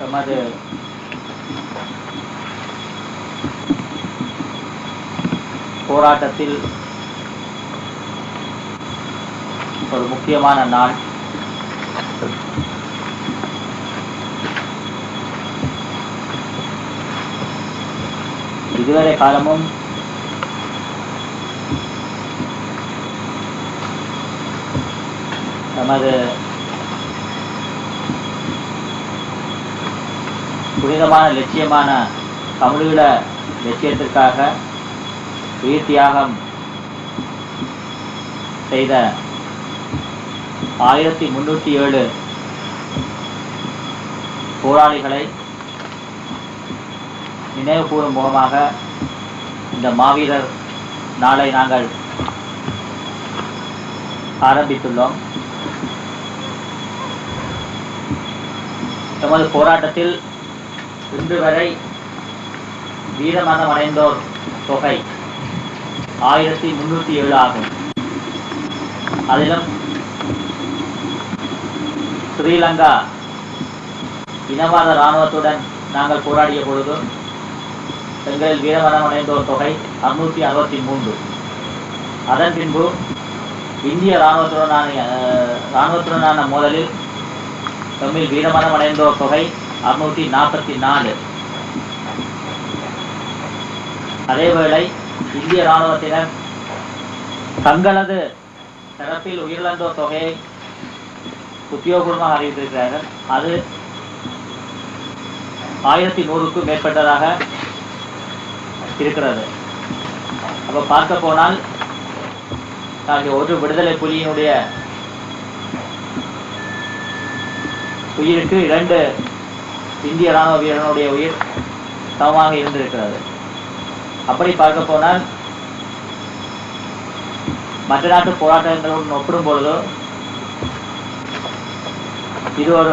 எமது போராட்டத்தில் ஒரு முக்கியமான நாள் இதுவரை காலமும் நமது புனிதமான லட்சியமான தமிழீழ லட்சியத்திற்காக உயிர் தியாகம் செய்த ஆயிரத்தி முன்னூற்றி ஏழு போராளிகளை நினைவு கூறும் முகமாக இந்த மாவீரர் நாளை நாங்கள் ஆரம்பித்துள்ளோம் எமது போராட்டத்தில் இன்று வரை வீரமரணம் அடைந்தோர் தொகை ஆயிரத்தி முன்னூற்றி ஏழு ஆகும் அதிலும் ஸ்ரீலங்கா இனவாத இராணுவத்துடன் நாங்கள் போராடிய பொழுது எங்களில் வீரமரணம் அடைந்தோர் தொகை அறுநூற்றி அறுபத்தி மூன்று அதன் பின்பு இந்திய இராணுவத்துடனான அஹ், இராணுவத்துடனான மோதலில் தமிழ் வீரமரணம் அடைந்தோர் தொகை அறுநூற்றி நாற்பத்தி நாலு அதேவேளை இந்திய இராணுவத்தினர் தங்களது தரப்பில் உயிரிழந்தோர் தொகையை உத்தியோகபூர்வமாக அறிவித்திருக்கிறார்கள் அது ஆயிரத்தி நூறுக்கும் மேற்பட்டதாக இருக்கிறது அப்போ பார்க்க போனால் நாங்கள் ஒரு விடுதலை புலியினுடைய உயிருக்கு இரண்டு இந்திய ராணுவ வீரனுடைய உயிர் சமமாக இருந்திருக்கிறது அப்படி பார்க்க போனால் மற்ற நாட்டு போராட்டங்களுடன் ஒப்பிடும் பொழுதோ இது ஒரு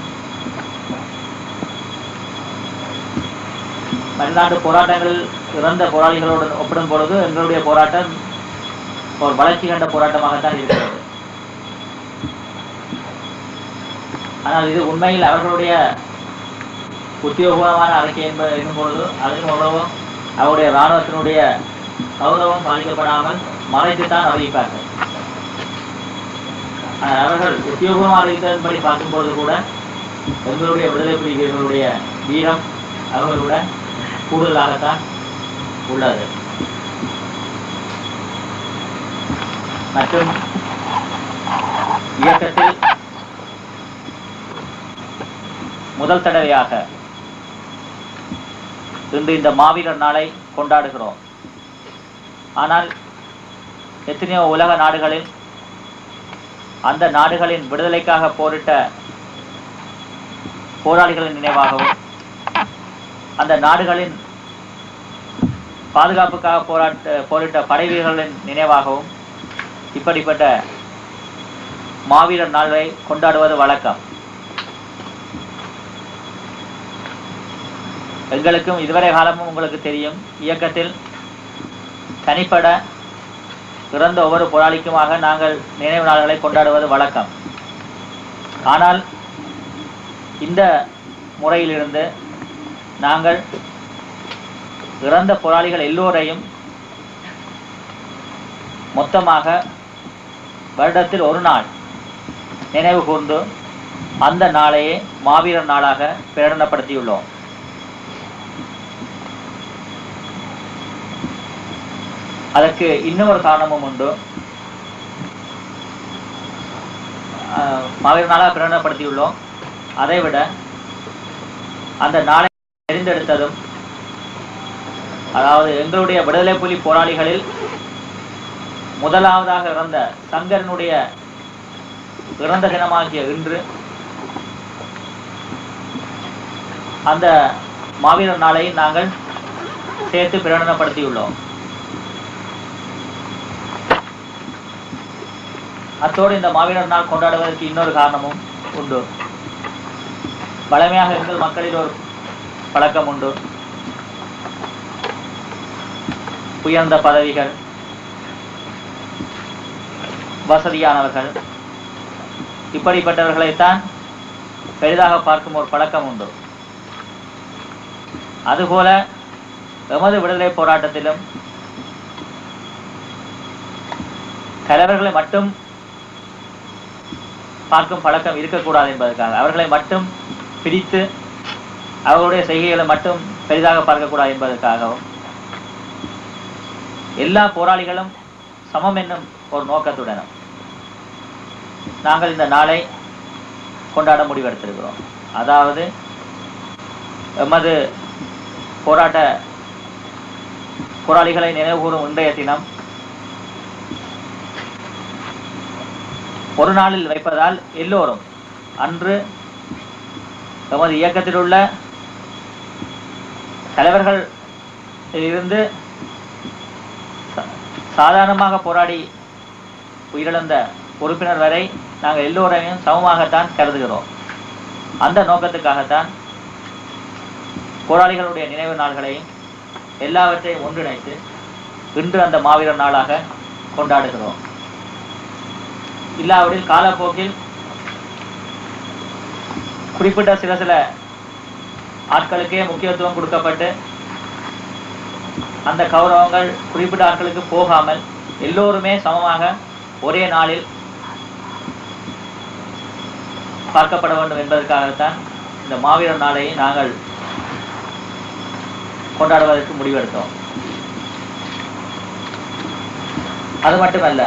மற்ற நாட்டு போராட்டங்களில் இறந்த போராளிகளுடன் ஒப்பிடும் பொழுது எங்களுடைய போராட்டம் ஒரு வளர்ச்சி கண்ட போராட்டமாகத்தான் இருக்கிறது ஆனால் இது உண்மையில் அவர்களுடைய உத்தியோகமான அறிக்கை என்பது என்னும் பொழுது அதன் மூலமும் அவருடைய இராணுவத்தினுடைய கௌரவம் பாதிக்கப்படாமல் மறைத்துத்தான் அறிவிப்பார்கள் ஆனால் அவர்கள் உத்தியோகமாக அறிவித்ததன்படி பார்க்கும்போது கூட எங்களுடைய விடுதலை புலி வீரர்களுடைய வீரம் அவர்களுடன் கூடுதலாகத்தான் உள்ளது மற்றும் இயக்கத்தில் முதல் தடவையாக இன்று இந்த மாவீரர் நாளை கொண்டாடுகிறோம் ஆனால் எத்தனையோ உலக நாடுகளில் அந்த நாடுகளின் விடுதலைக்காக போரிட்ட போராளிகளின் நினைவாகவும் அந்த நாடுகளின் பாதுகாப்புக்காக போராட்ட போரிட்ட படை வீரர்களின் நினைவாகவும் இப்படிப்பட்ட மாவீரர் நாளை கொண்டாடுவது வழக்கம் எங்களுக்கும் இதுவரை காலமும் உங்களுக்கு தெரியும் இயக்கத்தில் தனிப்பட இறந்த ஒவ்வொரு போராளிக்குமாக நாங்கள் நினைவு நாள்களை கொண்டாடுவது வழக்கம் ஆனால் இந்த முறையிலிருந்து நாங்கள் இறந்த போராளிகள் எல்லோரையும் மொத்தமாக வருடத்தில் ஒரு நாள் நினைவு கூர்ந்து அந்த நாளையே மாவீரர் நாளாக பிரகடனப்படுத்தியுள்ளோம் அதற்கு இன்னொரு காரணமும் உண்டு ஆஹ் மாவீரர் நாளாக பிரகடனப்படுத்தியுள்ளோம் அதைவிட அந்த நாளை தெரிந்தெடுத்ததும் அதாவது எங்களுடைய விடுதலை புலி போராளிகளில் முதலாவதாக இறந்த சங்கரனுடைய இறந்த தினமாகிய இன்று அந்த மாவீரர் நாளை நாங்கள் சேர்த்து பிரகடனப்படுத்தியுள்ளோம் அத்தோடு இந்த மாவீரர் நாள் கொண்டாடுவதற்கு இன்னொரு காரணமும் உண்டு பழமையாக எங்கள் மக்களில் ஒரு பழக்கம் உண்டு உயர்ந்த பதவிகள் வசதியானவர்கள் இப்படிப்பட்டவர்களைத்தான் பெரிதாக பார்க்கும் ஒரு பழக்கம் உண்டு அதுபோல எமது விடுதலை போராட்டத்திலும் தலைவர்களை மட்டும் பார்க்கும் பழக்கம் இருக்கக்கூடாது என்பதற்காக அவர்களை மட்டும் பிரித்து அவர்களுடைய செய்கைகளை மட்டும் பெரிதாக பார்க்கக்கூடாது என்பதற்காகவும் எல்லா போராளிகளும் சமம் என்னும் ஒரு நோக்கத்துடனும் நாங்கள் இந்த நாளை கொண்டாட முடிவெடுத்திருக்கிறோம் அதாவது எமது போராட்ட போராளிகளை நினைவுகூரும் இன்றைய தினம் ஒரு நாளில் வைப்பதால் எல்லோரும் அன்று எமது இயக்கத்தில் உள்ள தலைவர்கள் இருந்து சா- சாதாரணமாக போராடி உயிரிழந்த உறுப்பினர் வரை நாங்கள் எல்லோரையும் சமமாகத்தான் கருதுகிறோம் அந்த நோக்கத்துக்காகத்தான் போராளிகளுடைய நினைவு நாள்களையும் எல்லாவற்றையும் ஒன்றிணைத்து இன்று அந்த மாவீரர் நாளாக கொண்டாடுகிறோம் இல்லாவிடில் காலப்போக்கில் குறிப்பிட்ட சில சில ஆட்களுக்கே முக்கியத்துவம் கொடுக்கப்பட்டு அந்த கௌரவங்கள் குறிப்பிட்ட ஆட்களுக்கு போகாமல் எல்லோருமே சமமாக ஒரே நாளில் பார்க்கப்பட வேண்டும் என்பதற்காகத்தான் இந்த மாவீரர் நாளை நாங்கள் கொண்டாடுவதற்கு முடிவெடுத்தோம் அது மட்டுமல்ல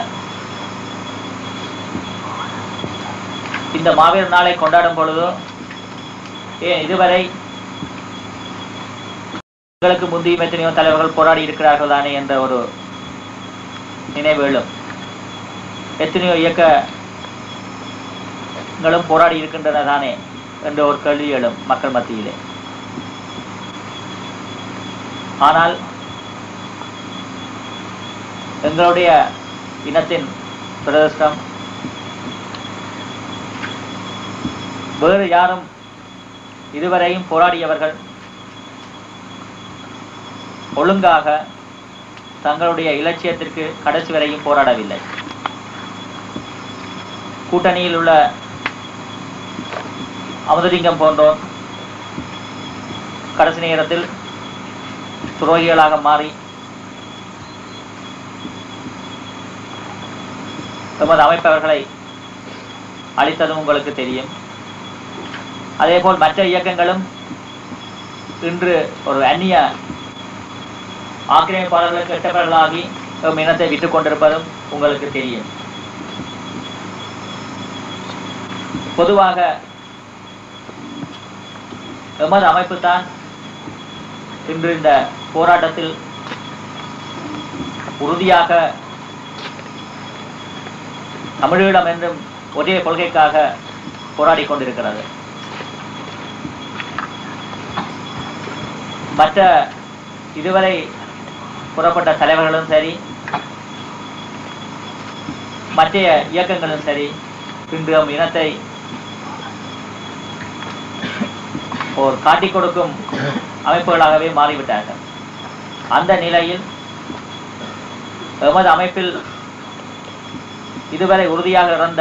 இந்த மாவீரர் நாளை கொண்டாடும் பொழுதோ ஏன் இதுவரை எங்களுக்கு முந்தைய எத்தனையோ தலைவர்கள் போராடி இருக்கிறார்கள் தானே என்ற ஒரு நினைவு எழும் எத்தனையோ இயக்கங்களும் போராடி இருக்கின்றன தானே என்ற ஒரு கேள்வி எழும் மக்கள் மத்தியிலே ஆனால் எங்களுடைய இனத்தின் பிரதிஷ்டம் வேறு யாரும் இதுவரையும் போராடியவர்கள் ஒழுங்காக தங்களுடைய இலட்சியத்திற்கு கடைசி வரையும் போராடவில்லை கூட்டணியில் உள்ள அமுதலிங்கம் போன்றோர் கடைசி நேரத்தில் துரோகிகளாக மாறி எமது அமைப்பவர்களை அளித்ததும் உங்களுக்கு தெரியும் அதேபோல் மற்ற இயக்கங்களும் இன்று ஒரு அந்நிய ஆக்கிரமிப்பாளர்களுக்கு எட்டவர்களாகி எம் இனத்தை விட்டுக் கொண்டிருப்பதும் உங்களுக்கு தெரியும் பொதுவாக எமது அமைப்பு தான் இன்று இந்த போராட்டத்தில் உறுதியாக தமிழீழம் என்றும் ஒரே கொள்கைக்காக போராடிக் கொண்டிருக்கிறது மற்ற இதுவரை புறப்பட்ட தலைவர்களும் சரி மற்ற இயக்கங்களும் சரி இன்று நம் இனத்தை ஒரு காட்டிக் கொடுக்கும் அமைப்புகளாகவே மாறிவிட்டார்கள் அந்த நிலையில் எமது அமைப்பில் இதுவரை உறுதியாக இருந்த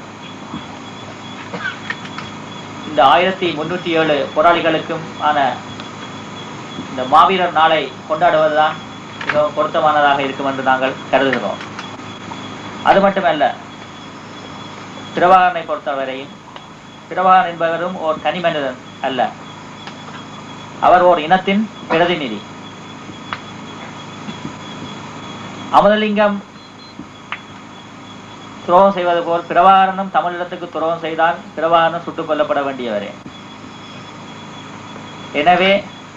இந்த ஆயிரத்தி முன்னூற்றி ஏழு போராளிகளுக்கும் ஆன இந்த மாவீரர் நாளை கொண்டாடுவதுதான் மிகவும் பொருத்தமானதாக இருக்கும் என்று நாங்கள் கருதுகிறோம் அது மட்டுமல்ல பிரபாகரனை பொறுத்தவரையும் பிரபாகரன் என்பவரும் ஓர் தனி மனிதன் அல்ல அவர் ஓர் இனத்தின் பிரதிநிதி அமுதலிங்கம் துரோகம் செய்வது போல் பிரபாகரனும் தமிழிடத்துக்கு துரோகம் செய்தால் பிரபாகரனும் சுட்டுக் கொல்லப்பட வேண்டியவரே எனவே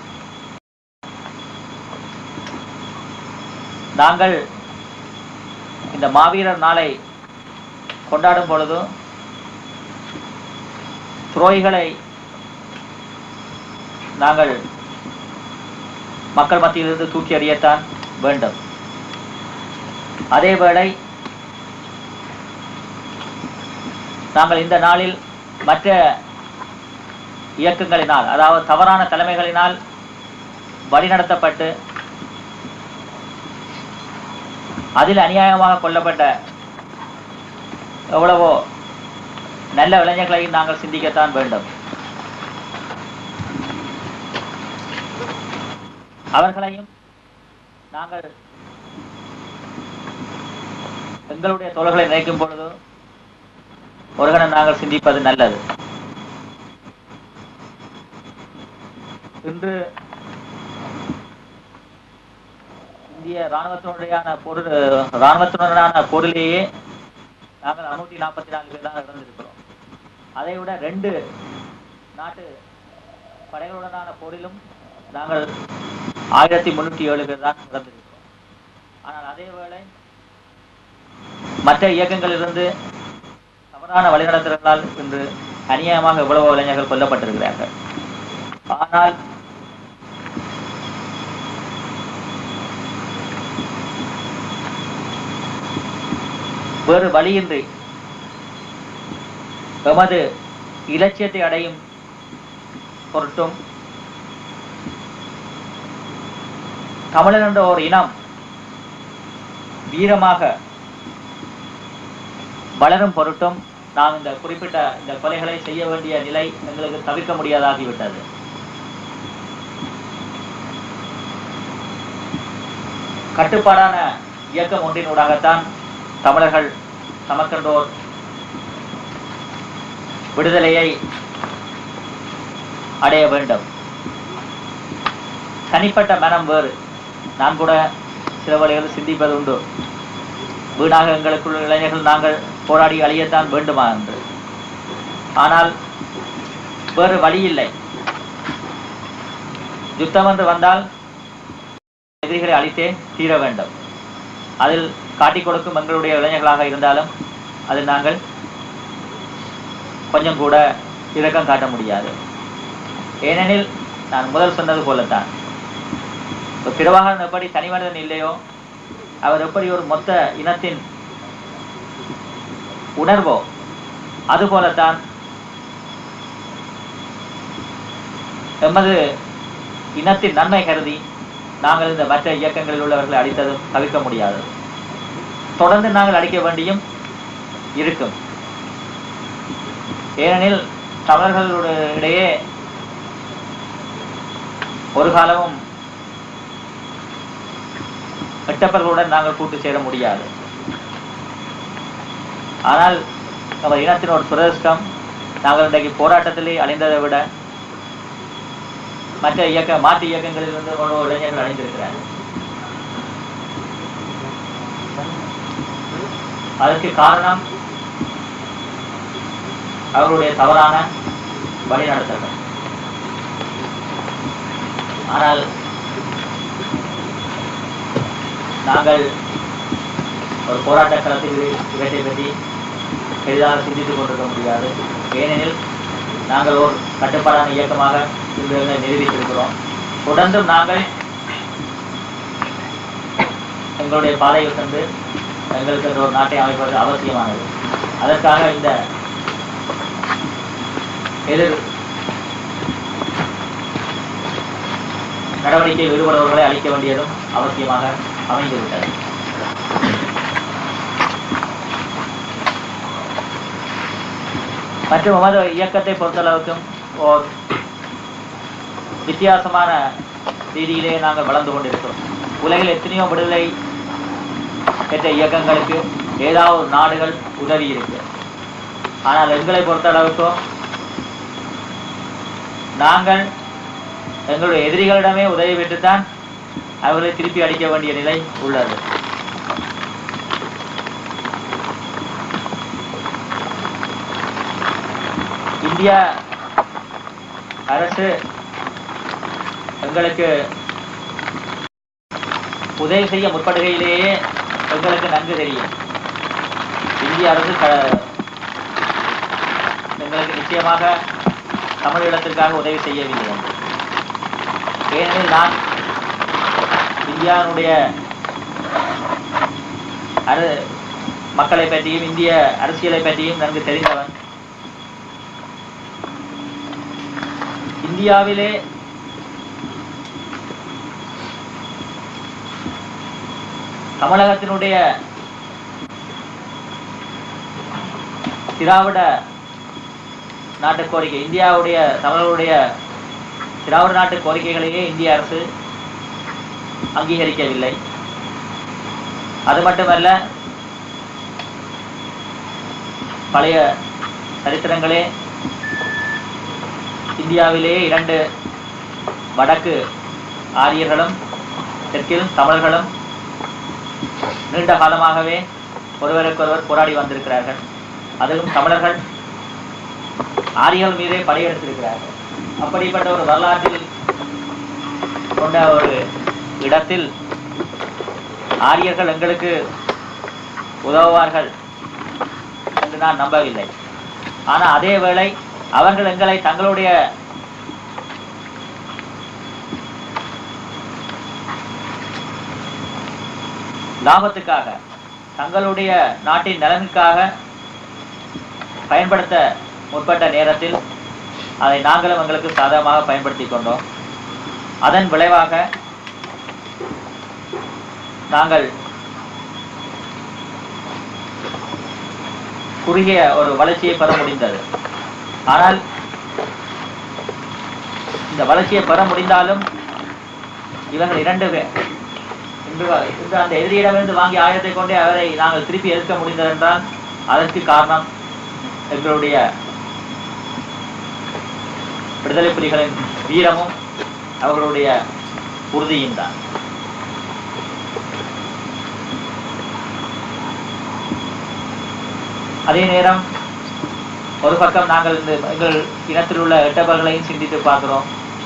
நாங்கள் இந்த மாவீரர் நாளை கொண்டாடும் பொழுது துரோகிகளை நாங்கள் மக்கள் மத்தியிலிருந்து தூக்கி எறியத்தான் வேண்டும் அதேவேளை நாங்கள் இந்த நாளில் மற்ற இயக்கங்களினால் அதாவது தவறான தலைமைகளினால் வழிநடத்தப்பட்டு அதில் அநியாயமாக கொல்லப்பட்ட எவ்வளவோ நல்ல இளைஞர்களையும் நாங்கள் சிந்திக்கத்தான் வேண்டும் அவர்களையும் நாங்கள் எங்களுடைய தோழர்களை நினைக்கும் பொழுது ஒரு கணம் நாங்கள் சிந்திப்பது நல்லது இன்று இந்திய இராணுவத்தினுடையான பொருள் இராணுவத்தினுடனான பொருளிலேயே நாங்கள் அறுநூற்றி நாற்பத்தி நாலு பேர் தான் இறந்திருக்கிறோம் அதை விட ரெண்டு நாட்டு படைகளுடனான போரிலும் நாங்கள் ஆயிரத்தி முன்னூற்றி ஏழு பேர் தான் இறந்திருக்கிறோம் ஆனால் அதே வேளை மற்ற இயக்கங்களிலிருந்து தவறான வழிநடத்தல்களால் இன்று அநியாயமாக எவ்வளவோ இளைஞர்கள் கொல்லப்பட்டிருக்கிறார்கள் ஆனால் வேறு வழியின்றி எமது இலட்சியத்தை அடையும் பொருட்டும் தமிழன் என்ற ஒரு இனம் வீரமாக வளரும் பொருட்டும் நாம் இந்த குறிப்பிட்ட இந்த கொலைகளை செய்ய வேண்டிய நிலை எங்களுக்கு தவிர்க்க முடியாதாகிவிட்டது கட்டுப்பாடான இயக்கம் ஒன்றினூடாகத்தான் தமிழர்கள் தமக்கென்றோர் விடுதலையை அடைய வேண்டும் தனிப்பட்ட மனம் வேறு நான் கூட சில வழிகளில் சிந்திப்பது உண்டு வீணாக எங்களுக்குள்ள இளைஞர்கள் நாங்கள் போராடி அழியத்தான் வேண்டுமா என்று ஆனால் வேறு வழி இல்லை யுத்தம் என்று வந்தால் எதிரிகளை அழித்தே தீர வேண்டும் அதில் காட்டிக் கொடுக்கும் எங்களுடைய இளைஞர்களாக இருந்தாலும் அதில் நாங்கள் கொஞ்சம் கூட இரக்கம் காட்ட முடியாது ஏனெனில் நான் முதல் சொன்னது போலத்தான் இப்ப பிரபாகரன் எப்படி தனி மனிதன் இல்லையோ அவர் எப்படி ஒரு மொத்த இனத்தின் உணர்வோ அதுபோலத்தான் எமது இனத்தின் நன்மை கருதி நாங்கள் இந்த மற்ற இயக்கங்களில் உள்ளவர்களை அடித்ததும் தவிர்க்க முடியாது தொடர்ந்து நாங்கள் அடிக்க வேண்டியும் இருக்கும் ஏனெனில் தமிழர்களுடைய ஒரு காலமும் எட்டப்பர்களுடன் நாங்கள் கூட்டு சேர முடியாது ஆனால் நம்ம இனத்தின் ஒரு துரதிருஷ்டம் நாங்கள் இன்றைக்கு போராட்டத்திலே அழிந்ததை விட மற்ற இயக்க மாற்று இயக்கங்களில் இருந்து ஒரு இளைஞர்கள் அடைந்திருக்கிறார்கள் அதற்கு காரணம் அவர்களுடைய தவறான வழிநடத்தல்கள் ஆனால் நாங்கள் ஒரு போராட்ட களத்தில் இவற்றை பற்றி பெரிதாக சிந்தித்துக் கொண்டிருக்க முடியாது ஏனெனில் நாங்கள் ஒரு கட்டுப்பாடான இயக்கமாக இன்று நிரூபித்திருக்கிறோம் தொடர்ந்தும் நாங்கள் எங்களுடைய பாதையில் சென்று எங்களுக்கு என்ற ஒரு நாட்டை அமைப்பது அவசியமானது அதற்காக இந்த எதிர் நடவடிக்கையில் ஈடுபடுபவர்களை அளிக்க வேண்டியதும் அவசியமாக அமைந்துவிட்டது மற்றும் உமது இயக்கத்தை பொறுத்தளவுக்கும் ஓர் வித்தியாசமான ரீதியிலே நாங்கள் வளர்ந்து கொண்டிருக்கிறோம் உலகில் எத்தனையோ விடுதலை பெற்ற இயக்கங்களுக்கு ஏதாவது நாடுகள் உதவி இருக்கு ஆனால் எங்களை பொறுத்தளவுக்கும் நாங்கள் எங்களுடைய எதிரிகளிடமே உதவி பெற்றுத்தான் அவர்களை திருப்பி அடிக்க வேண்டிய நிலை உள்ளது இந்தியா அரசு எங்களுக்கு உதவி செய்ய முற்படுகையிலேயே எங்களுக்கு நன்கு தெரியும் இந்திய அரசு க- எங்களுக்கு நிச்சயமாக தமிழீழத்திற்காக உதவி செய்யவில்லை என்று. ஏனெனில் நான் இந்தியாவுடைய அரு மக்களை பற்றியும் இந்திய அரசியலை பற்றியும் நன்கு தெரிந்தவன் இந்தியாவிலே தமிழகத்தினுடைய திராவிட நாட்டு கோரிக்கை இந்தியாவுடைய தமிழர்களுடைய திராவிட நாட்டு கோரிக்கைகளையே இந்திய அரசு அங்கீகரிக்கவில்லை அது மட்டுமல்ல பழைய சரித்திரங்களே இந்தியாவிலேயே இரண்டு வடக்கு ஆரியர்களும் தெற்கில் தமிழர்களும் நீண்ட காலமாகவே ஒருவருக்கொருவர் போராடி வந்திருக்கிறார்கள் அதிலும் தமிழர்கள் ஆரியர்கள் மீதே படையெடுத்திருக்கிறார்கள் அப்படிப்பட்ட ஒரு வரலாற்றில் கொண்ட ஒரு இடத்தில் ஆரியர்கள் எங்களுக்கு உதவுவார்கள் என்று நான் நம்பவில்லை ஆனால் அதே வேளை அவர்கள் எங்களை தங்களுடைய லாபத்துக்காக தங்களுடைய நாட்டின் நலனுக்காக பயன்படுத்த முற்பட்ட நேரத்தில் அதை நாங்களும் எங்களுக்கு சாதகமாக பயன்படுத்தி கொண்டோம் அதன் விளைவாக நாங்கள் குறுகிய ஒரு வளர்ச்சியை பெற முடிந்தது ஆனால் இந்த வளர்ச்சியை பெற முடிந்தாலும் இவர்கள் இரண்டு பேர் இன்று வ- இன்று அந்த எதிரியிடமிருந்து வாங்கிய ஆயுதத்தை கொண்டே அவரை நாங்கள் திருப்பி எதிர்க்க முடிந்தது என்றால் அதற்கு காரணம் எங்களுடைய விடுதலை புலிகளின் வீரமும் அவர்களுடைய உறுதியும் தான் அதே நேரம் ஒரு பக்கம் நாங்கள் இந்த எங்கள் இனத்தில் உள்ள எட்டவர்களையும் சிந்தித்து பார்க்கிறோம்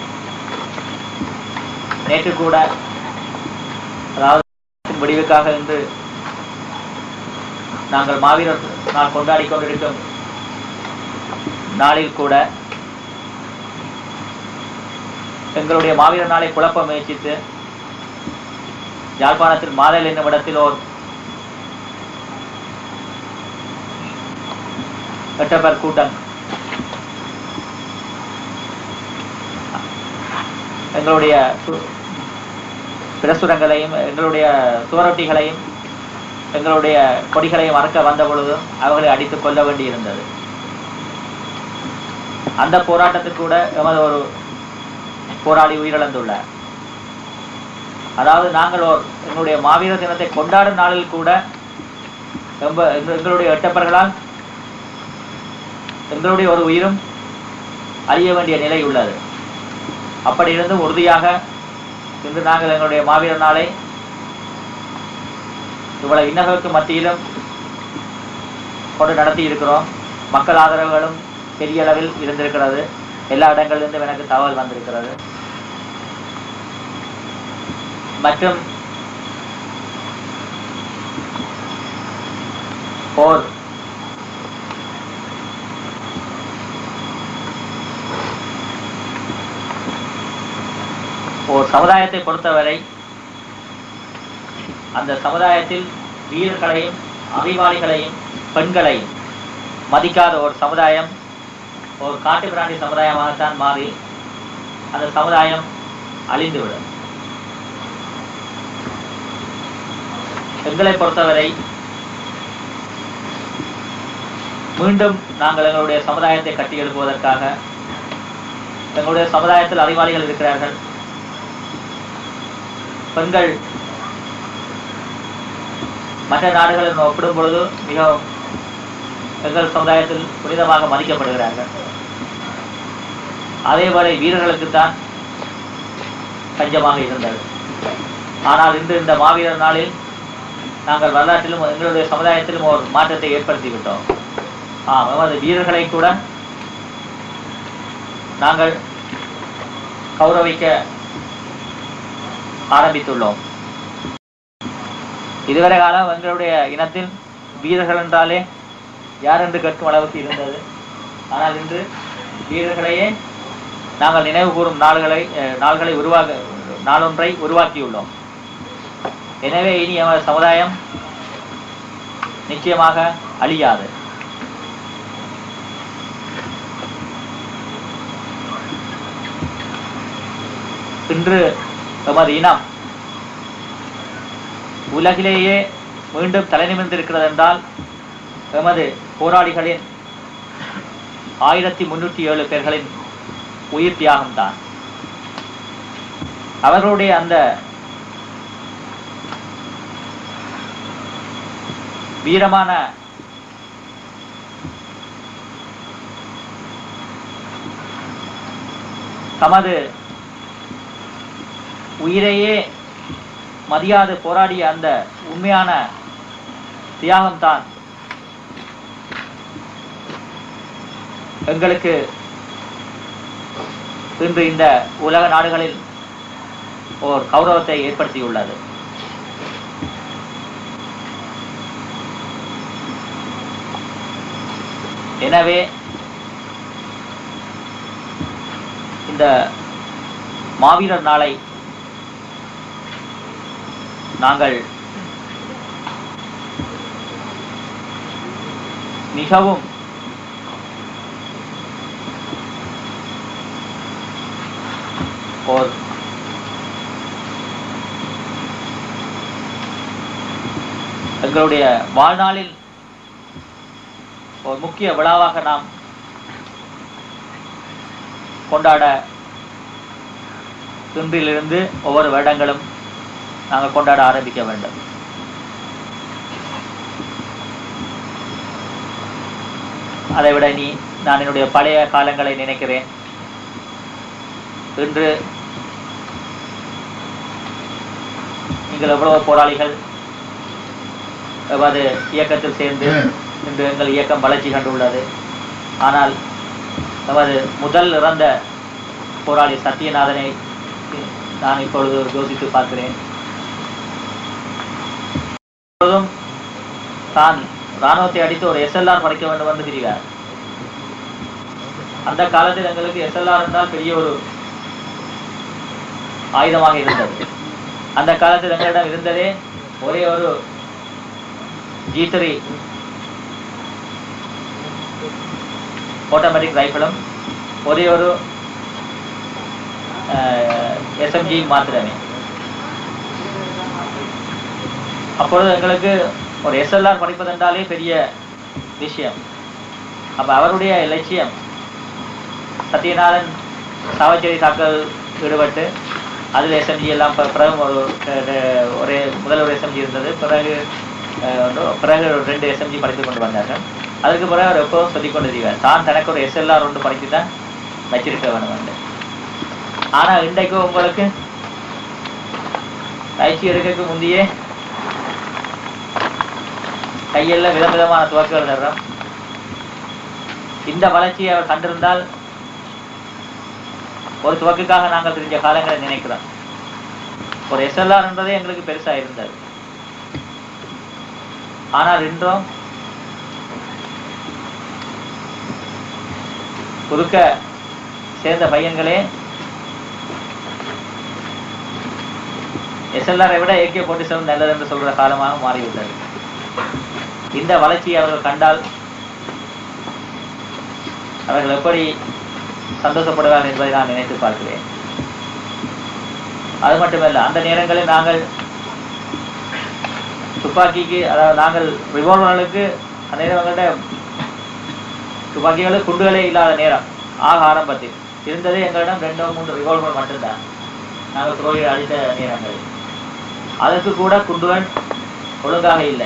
நேற்று கூட அதாவது முடிவுக்காக இன்று நாங்கள் மாவீரர் நாள் கொண்டாடி கொண்டிருக்கும் நாளில் கூட எங்களுடைய மாவீரர் நாளை குழப்ப முயற்சித்து யாழ்ப்பாணத்தில் மாதல் என்னும் இடத்தில் ஓர் எட்டப்பர் கூட்டம் எங்களுடைய சு- பிரசுரங்களையும் எங்களுடைய சுவரொட்டிகளையும் எங்களுடைய கொடிகளையும் மறக்க வந்த பொழுதும் அவர்களை அடித்துக் கொள்ள வேண்டியிருந்தது அந்த போராட்டத்தில் கூட எமது ஒரு போராளி உயிரிழந்துள்ளார் அதாவது நாங்கள் ஒரு எங்களுடைய மாவீரர் தினத்தை கொண்டாடும் நாளில் கூட எம்ப- எங்க- எங்களுடைய எட்டப்பர்களால் எங்களுடைய ஒரு உயிரும் அழிய வேண்டிய நிலை உள்ளது அப்படி இருந்தும் உறுதியாக இன்று நாங்கள் எங்களுடைய மாவீரர் நாளை இவ்வளவு இன்னகளுக்கு மத்தியிலும் கொண்டு நடத்தி இருக்கிறோம் மக்கள் ஆதரவுகளும் பெரிய அளவில் இருந்திருக்கிறது எல்லா இடங்களிலிருந்தும் எனக்கு தகவல் வந்திருக்கிறது மற்றும் போர் ஒரு சமுதாயத்தை பொறுத்தவரை அந்த சமுதாயத்தில் வீரர்களையும் அறிவாளிகளையும் பெண்களையும் மதிக்காத ஒரு சமுதாயம் ஒரு காட்டு பிராணி சமுதாயமாகத்தான் மாறி அந்த சமுதாயம் அழிந்துவிடும் எங்களை பொறுத்தவரை மீண்டும் நாங்கள் எங்களுடைய சமுதாயத்தை கட்டி எழுப்புவதற்காக எங்களுடைய சமுதாயத்தில் அறிவாளிகள் இருக்கிறார்கள் பெண்கள் மற்ற நாடுகளுடன் ஒப்பிடும் பொழுது மிகவும் எங்கள் சமுதாயத்தில் புனிதமாக மதிக்கப்படுகிறார்கள் அதேவேளை வீரர்களுக்குத்தான் பஞ்சமாக இருந்தது ஆனால் இன்று இந்த மாவீரர் நாளில் நாங்கள் வரலாற்றிலும் எங்களுடைய சமுதாயத்திலும் ஒரு மாற்றத்தை ஏற்படுத்தி விட்டோம் ஆம் எமது வீரர்களை கூட நாங்கள் கௌரவிக்க ஆரம்பித்துள்ளோம் இதுவரை காலம் எங்களுடைய இனத்தில் வீரர்கள் என்றாலே யார் என்று கேட்கும் அளவுக்கு இருந்தது ஆனால் இன்று வீரர்களையே நாங்கள் நினைவு கூறும் நாள்களை அஹ், நாள்களை உருவாக்க நாளொன்றை உருவாக்கியுள்ளோம் எனவே இனி எமது சமுதாயம் நிச்சயமாக அழியாது இன்று எமது இனம் உலகிலேயே மீண்டும் தலைநிமிர்ந்திருக்கிறது என்றால் எமது போராளிகளின் ஆயிரத்தி முன்னூற்றி ஏழு பேர்களின் உயிர் தியாகம்தான் அவர்களுடைய அந்த வீரமான தமது உயிரையே மதியாது போராடிய அந்த உண்மையான தியாகம்தான் எங்களுக்கு இன்று இந்த உலக நாடுகளில் ஓர் கௌரவத்தை ஏற்படுத்தியுள்ளது எனவே இந்த மாவீரர் நாளை நாங்கள் மிகவும் ஓர் எங்களுடைய வாழ்நாளில் ஒரு முக்கிய விழாவாக நாம் கொண்டாட இன்றிலிருந்து ஒவ்வொரு வருடங்களும் நாங்கள் கொண்டாட ஆரம்பிக்க வேண்டும் அதை விட நீ நான் என்னுடைய பழைய காலங்களை நினைக்கிறேன் இன்று நீங்கள் எவ்வளவு போராளிகள் எவ்வாறு இயக்கத்தில் சேர்ந்து இன்று எங்கள் இயக்கம் வளர்ச்சி கண்டுள்ளது ஆனால் நமது முதல் இறந்த போராளி சத்யநாதனை நான் இப்பொழுது யோசித்து பார்க்கிறேன் இப்பொழுதும் தான் ராணுவத்தை அடித்து ஒரு எஸ்எல்ஆர் படைக்க வேண்டும் என்று தெரிவார் அந்த காலத்தில் எங்களுக்கு எஸ்எல்ஆர் என்றால் பெரிய ஒரு ஆயுதமாக இருந்தது அந்த காலத்தில் எங்களிடம் இருந்ததே ஒரே ஒரு ஜி த்ரீ ஆட்டோமேட்டிக் ரைஃபிளும் ஒரே ஒரு எஸ்எம்ஜி மாத்திரமே அப்பொழுது எங்களுக்கு ஒரு எஸ்எல்ஆர் படிப்பதென்றாலே பெரிய விஷயம் அப்ப அவருடைய இலட்சியம் சத்யநாதன் சாவச்சேரி தாக்கல் ஈடுபட்டு அதில் எஸ்எம்ஜி எல்லாம் ப- பிறகு ஒரு அஹ், ஒரே முதல் ஒரு எஸ்எம்ஜி இருந்தது பிறகு அஹ், ஒன்று- பிறகு ஒரு ரெண்டு எஸ்எம்ஜி படித்து கொண்டு வந்தார்கள் அதுக்கு பிறகு அவர் எப்போதும் சொல்லிக் கொண்டு தெரிவார் தான் தனக்கு ஒரு எஸ்எல்ஆர் ஒன்று படித்து தான் வச்சிருக்க வேணும் என்று ஆனா இன்றைக்கு உங்களுக்கு பயிற்சி எடுக்கிறதுக்கு முந்தையே கையெல்லாம் விதவிதமான துவக்குகள் தர்றோம் இந்த வளர்ச்சியை அவர் கண்டிருந்தால் ஒரு துவக்குக்காக நாங்கள் தெரிஞ்ச காலங்களை நினைக்கிறோம் ஒரு எஸ்எல்ஆர் என்றதே எங்களுக்கு பெருசா இருந்தது ஆனால் இன்றும் குறுக்க சேர்ந்த பையன்களே எஸ்எல்ஆரை விட ஏகே போட்டி செவன் நல்லது என்று சொல்ற காலமாக மாறிவிட்டது இந்த வளர்ச்சியை அவர்கள் கண்டால் அவர்கள் எப்படி சந்தோஷப்படுவார்கள் என்பதை நான் நினைத்து பார்க்கிறேன் அது மட்டுமல்ல அந்த நேரங்களில் நாங்கள் துப்பாக்கிக்கு அதாவது நாங்கள் ரிவால்வர்களுக்கு அந்த நேரம் எங்கள்கிட்ட துப்பாக்கிகளுக்கு குண்டுகளே இல்லாத நேரம் ஆக ஆரம்பத்தில் இருந்ததே எங்களிடம் ரெண்டோ மூன்று ரிவால்வர் மட்டும்தான் நாங்கள் துரோகி அடித்த நேரங்கள் அதற்கு கூட குண்டுகள் ஒழுங்காக இல்லை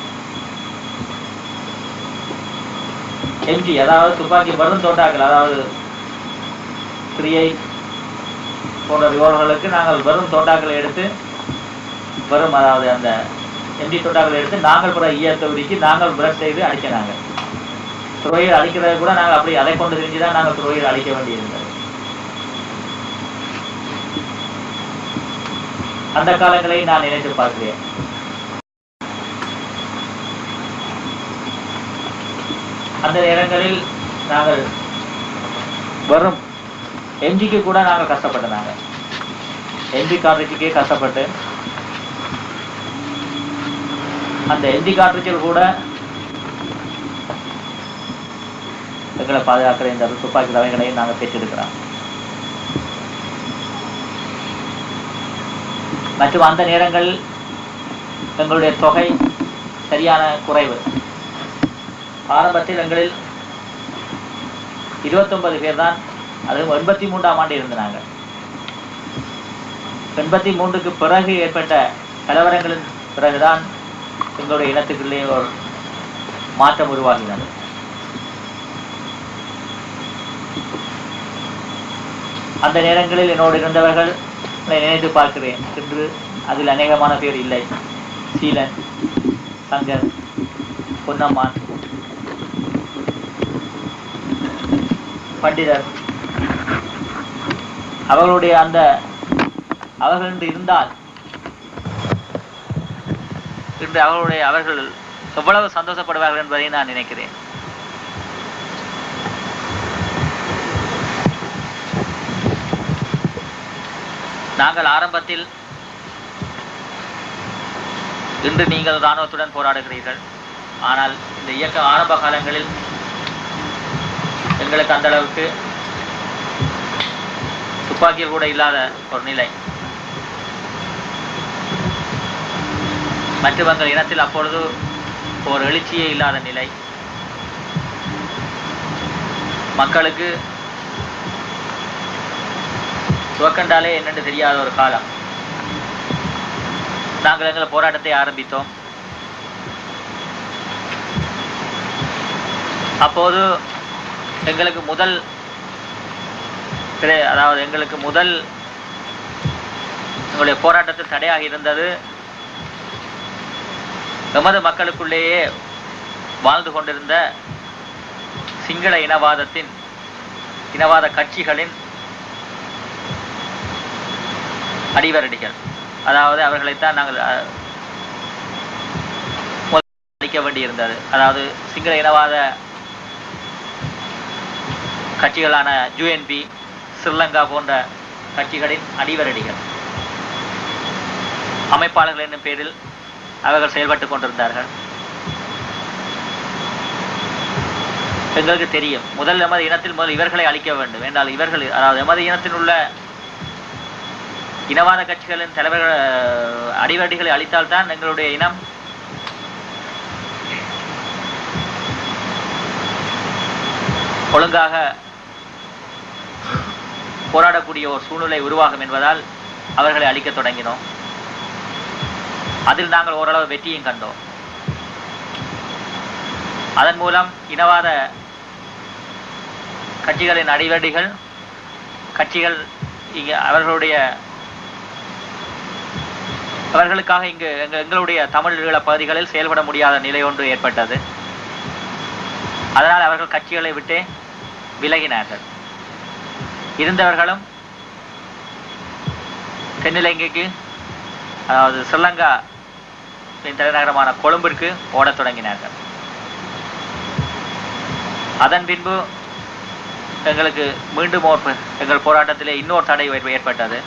எம்ஜி அதாவது துப்பாக்கி வெறும் தோட்டாக்கள் அதாவது த்ரீயை போன்ற ரிவால்வர்களுக்கு நாங்கள் வெறும் தோட்டாக்களை எடுத்து வெறும் அதாவது அந்த எம்ஜி தோட்டாக்களை எடுத்து நாங்கள் கூட ஈயத்தை உருக்கி நாங்கள் பிரஷ் செய்து அடிக்க நாங்கள் துறையில் அடிக்கிறது கூட நாங்கள் அப்படி அதை கொண்டு தெரிஞ்சு தான் நாங்கள் துறையில் அடிக்க வேண்டியிருந்தது அந்த காலங்களை நான் நினைத்து பார்க்கிறேன் அந்த நேரங்களில் நாங்கள் வரும் எம்ஜிக்கு கூட நாங்கள் கஷ்டப்பட்டோம் நாங்கள் எம்ஜி கார்ட்ரிட்ஜுக்கே கஷ்டப்பட்டு அந்த எம்ஜி கார்ட்ரிட்ஜில் கூட எங்களை பாதுகாக்கிற இந்த துப்பாக்கி ரவைகளையும் நாங்கள் பெற்றிருக்கிறோம் மற்றும் அந்த நேரங்களில் எங்களுடைய தொகை சரியான குறைவு ஆரம்பத்தில் எங்களில் இருபத்தொன்பது பேர் தான் அதுவும் எண்பத்தி மூன்றாம் ஆண்டு இருந்தாங்க எண்பத்தி மூன்றுக்கு பிறகு ஏற்பட்ட கலவரங்களின் பிறகுதான் எங்களுடைய இனத்துக்குள்ளே ஒரு மாற்றம் உருவாகினது அந்த நேரங்களில் என்னோடு இருந்தவர்கள் நான் நினைத்து பார்க்கிறேன் இன்று அதில் அநேகமான பேர் இல்லை சீலன் சங்கர் பொன்னம்மான் பண்டிதர் அவர்களுடைய அந்த அவர்கள் இன்று இருந்தால் இன்று அவர்களுடைய அவர்கள் எவ்வளவு சந்தோஷப்படுவார்கள் என்பதை நான் நினைக்கிறேன் நாங்கள் ஆரம்பத்தில் இன்று நீங்கள் இராணுவத்துடன் போராடுகிறீர்கள் ஆனால் இந்த இயக்க ஆரம்ப காலங்களில் எங்களுக்கு அந்த அளவுக்கு துப்பாக்கிகள் கூட இல்லாத ஒரு நிலை மற்றும் எங்கள் இனத்தில் அப்பொழுது ஒரு எழுச்சியே இல்லாத நிலை மக்களுக்கு துவக்கண்டாலே என்னென்று தெரியாத ஒரு காலம் நாங்கள் எங்கள் போராட்டத்தை ஆரம்பித்தோம் அப்போது எங்களுக்கு முதல் பிர- அதாவது எங்களுக்கு முதல் எங்களுடைய போராட்டத்தில் தடையாக இருந்தது எமது மக்களுக்குள்ளேயே வாழ்ந்து கொண்டிருந்த சிங்கள இனவாதத்தின் இனவாத கட்சிகளின் அடிவரடிகள் அதாவது அவர்களைத்தான் நாங்கள் அஹ், முதலில் அழிக்க வேண்டியிருந்தது அதாவது சிங்கள இனவாத கட்சிகளான யுஎன்பி ஸ்ரீலங்கா போன்ற கட்சிகளின் அடிவரடிகள் அமைப்பாளர்கள் என்னும் பேரில் அவர்கள் செயல்பட்டுக் கொண்டிருந்தார்கள் எங்களுக்கு தெரியும் முதல் எமது இனத்தில் முதல் இவர்களை அழிக்க வேண்டும் என்றால் இவர்கள் அதாவது எமது இனத்தில் உள்ள இனவாத கட்சிகளின் தலைவர்கள் அஹ், அடிவரடிகளை அழித்தால்தான் எங்களுடைய இனம் ஒழுங்காக போராடக்கூடிய ஒரு சூழ்நிலை உருவாகும் என்பதால் அவர்களை அழிக்கத் தொடங்கினோம் அதில் நாங்கள் ஓரளவு வெற்றியும் கண்டோம் அதன் மூலம் இனவாத கட்சிகளின் அடிவடிகள் கட்சிகள் இங்கே அவர்களுடைய அவர்களுக்காக இங்கு எங்க- எங்களுடைய தமிழ் ஈழ பகுதிகளில் செயல்பட முடியாத நிலை ஒன்று ஏற்பட்டது அதனால் அவர்கள் கட்சிகளை விட்டு விலகினார்கள் இருந்தவர்களும் தென்னிலங்கைக்கு அதாவது ஸ்ரீலங்கா தலைநகரமான கொழும்பிற்கு ஓடத் தொடங்கினார்கள் அதன் பின்பு எங்களுக்கு மீண்டும் ஒரு ப- எங்கள் போராட்டத்திலே இன்னொரு தடை ஏற்ப- ஏற்பட்டது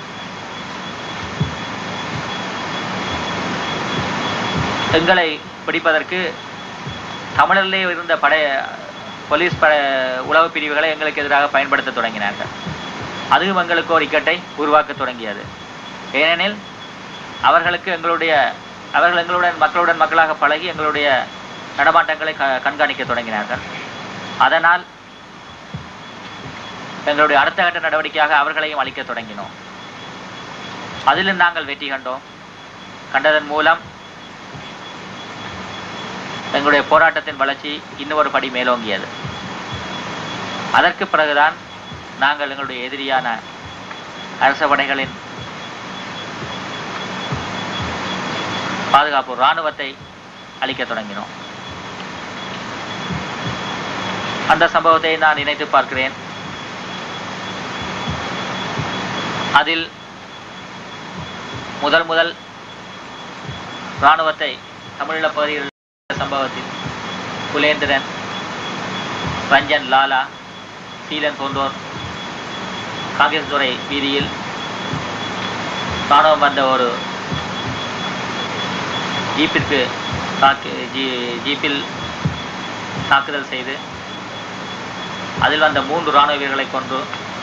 எங்களை பிடிப்பதற்கு தமிழிலே இருந்த படை போலீஸ் பட உளவு பிரிவுகளை எங்களுக்கு எதிராக பயன்படுத்த தொடங்கினார்கள் அதுவும் எங்களுக்கு ஒரு இக்கட்டை உருவாக்க தொடங்கியது ஏனெனில் அவர்களுக்கு எங்களுடைய அவர்கள் எங்களுடன் மக்களுடன் மக்களாக பழகி எங்களுடைய நடமாட்டங்களை க கண்காணிக்க தொடங்கினார்கள் அதனால் எங்களுடைய அடுத்த கட்ட நடவடிக்கையாக அவர்களையும் அளிக்க தொடங்கினோம் அதிலும் நாங்கள் வெற்றி கண்டோம் கண்டதன் மூலம் எங்களுடைய போராட்டத்தின் வளர்ச்சி இன்னொரு படி மேலோங்கியது அதற்கு பிறகுதான் நாங்கள் எங்களுடைய எதிரியான அரச படைகளின் பாதுகாப்பு இராணுவத்தை அளிக்க தொடங்கினோம் அந்த சம்பவத்தை நான் நினைத்து பார்க்கிறேன் அதில் முதல் முதல் இராணுவத்தை தமிழீழ பகுதியில் உள்ள சம்பவத்தில் குலேந்திரன் ரஞ்சன் லாலா சீலன் போன்றோர் காங்கிரஸ் துறை வீதியில் இராணுவம் வந்த ஒரு ஜீப்பிற்கு தாக்கு ஜீ ஜீப்பில் தாக்குதல் செய்து அதில் வந்த மூன்று இராணுவ வீரர்களை கொண்டு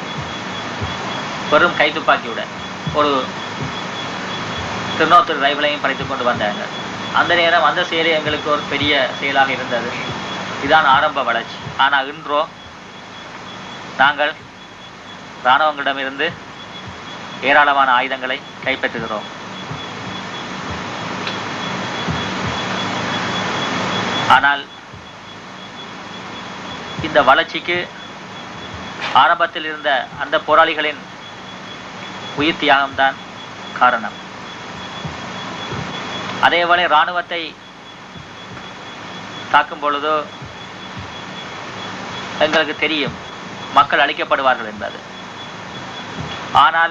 வெறும் கைத்துப்பாக்கியுடன் ஒரு திருநோத்தூர் ரைபிளையும் படைத்துக் கொண்டு வந்தாங்க அந்த நேரம் அந்த செயலே எங்களுக்கு ஒரு பெரிய செயலாக இருந்தது இதான் ஆரம்ப வளர்ச்சி ஆனால் இன்றோ நாங்கள் இராணுவங்களிடமிருந்து ஏராளமான ஆயுதங்களை கைப்பற்றுகிறோம் ஆனால் இந்த வளர்ச்சிக்கு ஆரம்பத்தில் இருந்த அந்த போராளிகளின் உயிர் தியாகம்தான் காரணம் அதேவேளை இராணுவத்தை தாக்கும் பொழுதோ எங்களுக்கு தெரியும் மக்கள் அழிக்கப்படுவார்கள் என்பது ஆனால்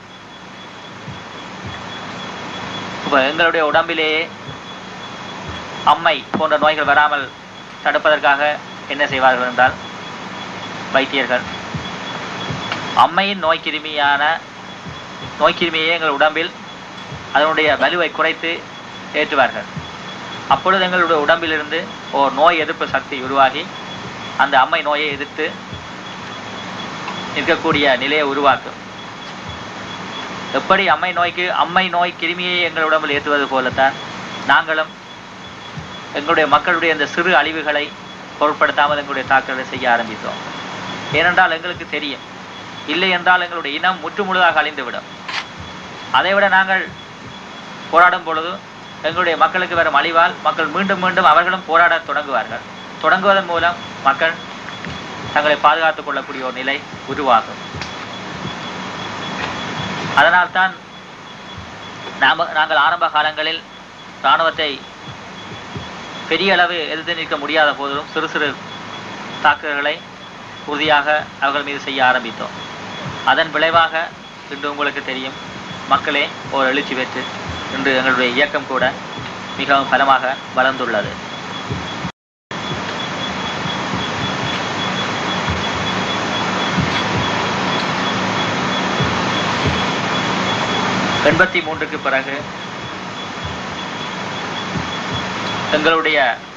இப்ப எங்களுடைய உடம்பிலேயே அம்மை போன்ற நோய்கள் வராமல் தடுப்பதற்காக என்ன செய்வார்கள் என்றால் வைத்தியர்கள் அம்மையின் நோய் கிருமியான நோய் கிருமியை எங்கள் உடம்பில் அதனுடைய வலுவை குறைத்து ஏற்றுவார்கள் அப்பொழுது எங்களுடைய உடம்பிலிருந்து ஓர் நோய் எதிர்ப்பு சக்தி உருவாகி அந்த அம்மை நோயை எதிர்த்து இருக்கக்கூடிய நிலையை உருவாக்கும் எப்படி அம்மை நோய்க்கு அம்மை நோய் கிருமியை எங்கள் உடம்பில் ஏற்றுவது போலத்தான் நாங்களும் எங்களுடைய மக்களுடைய இந்த சிறு அழிவுகளை பொருட்படுத்தாமல் எங்களுடைய தாக்குதலை செய்ய ஆரம்பித்தோம் ஏனென்றால் எங்களுக்கு தெரியும் இல்லை என்றால் எங்களுடைய இனம் முற்று முழுதாக அழிந்துவிடும் அதைவிட நாங்கள் போராடும் பொழுது எங்களுடைய மக்களுக்கு வரும் அழிவால் மக்கள் மீண்டும் மீண்டும் அவர்களும் போராடத் தொடங்குவார்கள் தொடங்குவதன் மூலம் மக்கள் தங்களை பாதுகாத்துக் கொள்ளக்கூடிய ஒரு நிலை உருவாகும் அதனால்தான் நாம நாங்கள் ஆரம்ப காலங்களில் இராணுவத்தை பெரிய அளவு எதிர்த்து நிற்க முடியாத போதிலும் சிறு சிறு தாக்குதல்களை உறுதியாக அவர்கள் மீது செய்ய ஆரம்பித்தோம் அதன் விளைவாக இன்று உங்களுக்கு தெரியும் மக்களே ஒரு எழுச்சி பெற்று இன்று எங்களுடைய இயக்கம் கூட மிகவும் பலமாக வளர்ந்துள்ளது எண்பத்தி மூன்றுக்கு பிறகு எங்களுடைய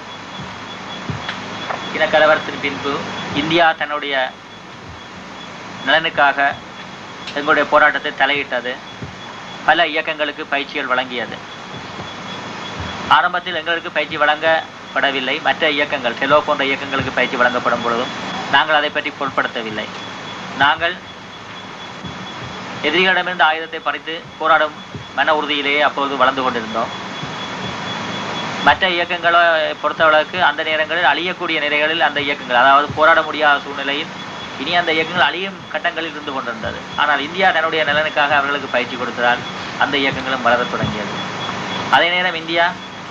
இனக்கலவரத்தின் பின்பு இந்தியா தன்னுடைய நலனுக்காக எங்களுடைய போராட்டத்தை தலையிட்டது பல இயக்கங்களுக்கு பயிற்சிகள் வழங்கியது ஆரம்பத்தில் எங்களுக்கு பயிற்சி வழங்கப்படவில்லை மற்ற இயக்கங்கள் செலோ போன்ற இயக்கங்களுக்கு பயிற்சி வழங்கப்படும் பொழுதும் நாங்கள் அதை பற்றி பொருட்படுத்தவில்லை நாங்கள் எதிரிகளிடமிருந்து ஆயுதத்தை பறித்து போராடும் மன உறுதியிலேயே அப்போது வளர்ந்து கொண்டிருந்தோம் மற்ற இயக்கங்களை பொறுத்தளவுக்கு அந்த நேரங்களில் அழியக்கூடிய நிலைகளில் அந்த இயக்கங்கள் அதாவது போராட முடியாத சூழ்நிலையில் இனி அந்த இயக்கங்கள் அழியும் கட்டங்களில் இருந்து கொண்டிருந்தது ஆனால் இந்தியா தன்னுடைய நலனுக்காக அவர்களுக்கு பயிற்சி கொடுத்ததால் அந்த இயக்கங்களும் வளரத் தொடங்கியது அதே நேரம் இந்தியா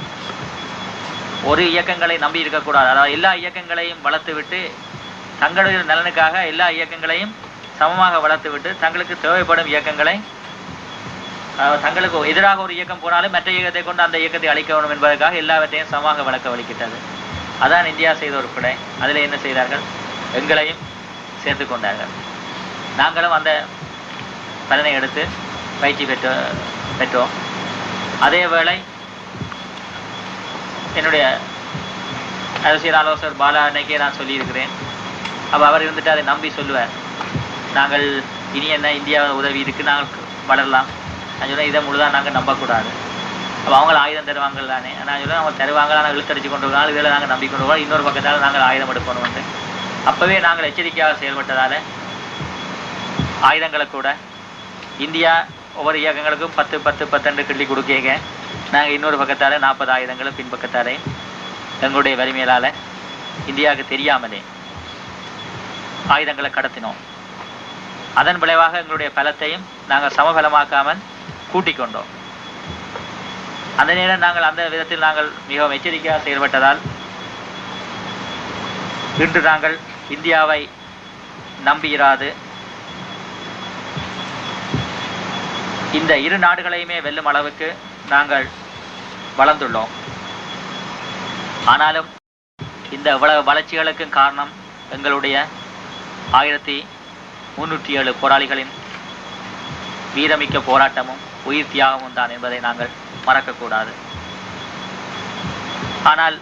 ஒரு இயக்கங்களை நம்பி இருக்கக்கூடாது அதாவது எல்லா இயக்கங்களையும் வளர்த்துவிட்டு தங்களுடைய நலனுக்காக எல்லா இயக்கங்களையும் சமமாக வளர்த்துவிட்டு தங்களுக்கு தேவைப்படும் இயக்கங்களை அஹ், தங்களுக்கு எதிராக ஒரு இயக்கம் போனாலும் மற்ற இயக்கத்தை கொண்டு அந்த இயக்கத்தை அழிக்க வேண்டும் என்பதற்காக எல்லாவற்றையும் சமமாக வளர்க்க வலிக்கிட்டது அதான் இந்தியா செய்த ஒரு பிழை அதில் என்ன செய்தார்கள் எங்களையும் சேர்த்து கொண்டார்கள் நாங்களும் அந்த பலனை எடுத்து பயிற்சி பெற்று பெற்றோம் அதே வேளை என்னுடைய அரசியல் ஆலோசகர் பாலா அன்னைக்கே நான் சொல்லியிருக்கிறேன் அப்போ அவர் இருந்துட்டு அதை நம்பி சொல்லுவார் நாங்கள் இனி என்ன இந்தியா உதவி இருக்கு நாங்கள் வளரலாம் நான் சொன்னேன் இதை முழுதாக நாங்கள் நம்பக்கூடாது அப்போ அவங்க ஆயுதம் தருவாங்க தானே நான் சொல்லுவேன் அவங்க தருவாங்க நாங்கள் இழுத்தடிச்சு கொண்டு வருவாங்க இதில் நாங்கள் நம்பி கொண்டு வருவோம் இன்னொரு பக்கத்தால் நாங்கள் ஆயுதம் எடுக்கணும் வந்து அப்போவே நாங்கள் எச்சரிக்கையாக செயல்பட்டதால் ஆயுதங்களை கூட இந்தியா ஒவ்வொரு இயக்கங்களுக்கும் பத்து பத்து பத்தெண்டு கிள்ளி கொடுக்கீங்க நாங்கள் இன்னொரு பக்கத்தால் நாற்பது ஆயுதங்களும் பின்பக்கத்தாலே எங்களுடைய வலிமையிலால் இந்தியாவுக்கு தெரியாமலே ஆயுதங்களை கடத்தினோம் அதன் விளைவாக எங்களுடைய பலத்தையும் நாங்கள் சமபலமாக்காமல் கூட்டிக் கொண்டோம் அந்த நேரம் நாங்கள் அந்த விதத்தில் நாங்கள் மிகவும் எச்சரிக்கையாக செயல்பட்டதால் இன்று நாங்கள் இந்தியாவை நம்பியிராது இந்த இரு நாடுகளையுமே வெல்லும் அளவுக்கு நாங்கள் வளர்ந்துள்ளோம் ஆனாலும் இந்த இவ்வளவு வளர்ச்சிகளுக்கும் காரணம் எங்களுடைய ஆயிரத்தி முன்னூற்றி ஏழு போராளிகளின் வீரமிக்க போராட்டமும் உயிர் தியாகமும் தான் என்பதை நாங்கள் மறக்கக்கூடாது ஆனால்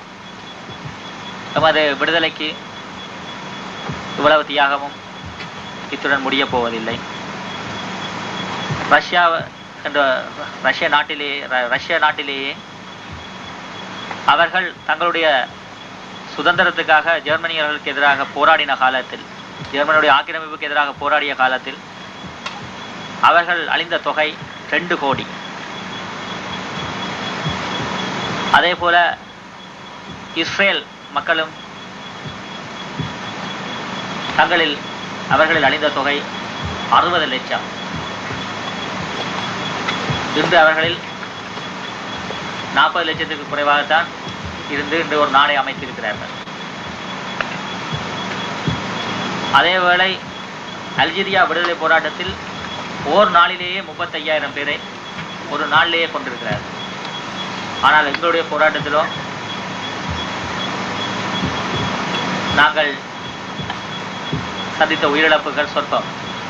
எமது விடுதலைக்கு இவ்வளவு தியாகமும் இத்துடன் முடியப் போவதில்லை ரஷ்யா என்ற ரஷ்ய நாட்டிலேயே ர- ரஷ்ய நாட்டிலேயே அவர்கள் தங்களுடைய சுதந்திரத்துக்காக ஜெர்மனியர்களுக்கு எதிராக போராடின காலத்தில் ஜெர்மனியுடைய ஆக்கிரமிப்புக்கு எதிராக போராடிய காலத்தில் அவர்கள் அழிந்த தொகை ரெண்டு கோடி அதே போல இஸ்ரேல் மக்களும் தங்களில் அவர்களில் அழிந்த தொகை அறுபது லட்சம் இன்று அவர்களில் நாற்பது லட்சத்துக்கு குறைவாகத்தான் இருந்து இன்று ஒரு நாடை அமைத்திருக்கிறார்கள் அதேவேளை அல்ஜீரியா விடுதலை போராட்டத்தில் ஓர் நாளிலேயே முப்பத்தையாயிரம் பேரை ஒரு நாளிலேயே கொண்டிருக்கிறார்கள் ஆனால் எங்களுடைய போராட்டத்திலோ நாங்கள் சந்தித்த உயிரிழப்புகள் சொற்பம்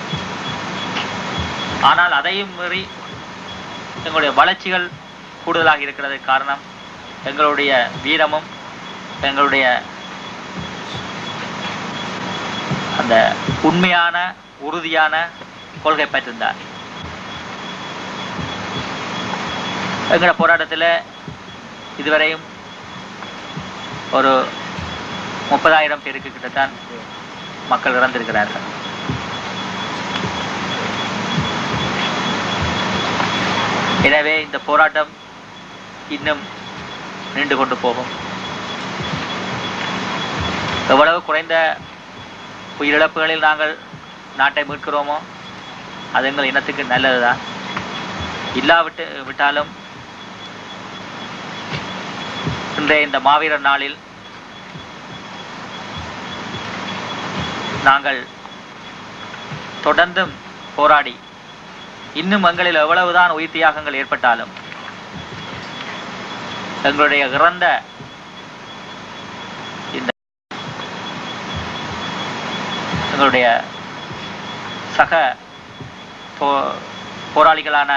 ஆனால் அதையும் மீறி எங்களுடைய வளர்ச்சிகள் கூடுதலாக இருக்கிறது காரணம் எங்களுடைய வீரமும் எங்களுடைய அந்த உண்மையான உறுதியான கொள்கை பெற்றிருந்தார் எங்களோட போராட்டத்தில் இதுவரையும் ஒரு முப்பதாயிரம் பேருக்கு கிட்டத்தான் மக்கள் இறந்திருக்கிறார்கள் எனவே இந்த போராட்டம் இன்னும் நீண்டு கொண்டு போகும் எவ்வளவு குறைந்த உயிரிழப்புகளில் நாங்கள் நாட்டை மீட்கிறோமோ அது எங்கள் இனத்துக்கு நல்லதுதான் இல்லாவிட்டு விட்டாலும் இன்றைய இந்த மாவீரர் நாளில் நாங்கள் தொடர்ந்தும் போராடி இன்னும் எங்களில் எவ்வளவுதான் உயிர் தியாகங்கள் ஏற்பட்டாலும் எங்களுடைய இறந்த இந்த எங்களுடைய சக போ போராளிகளான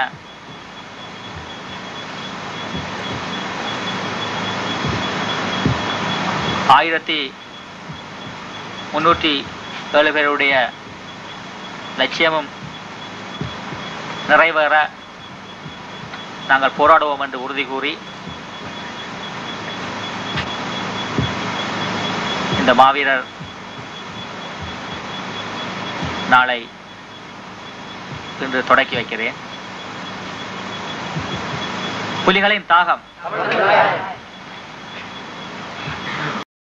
ஆயிரத்தி முன்னூற்றி ஏழு பேருடைய லட்சியமும் நிறைவேற நாங்கள் போராடுவோம் என்று உறுதி கூறி இந்த மாவீரர் நாளை இன்று தொடக்கி வைக்கிறேன் புலிகளின் தாகம்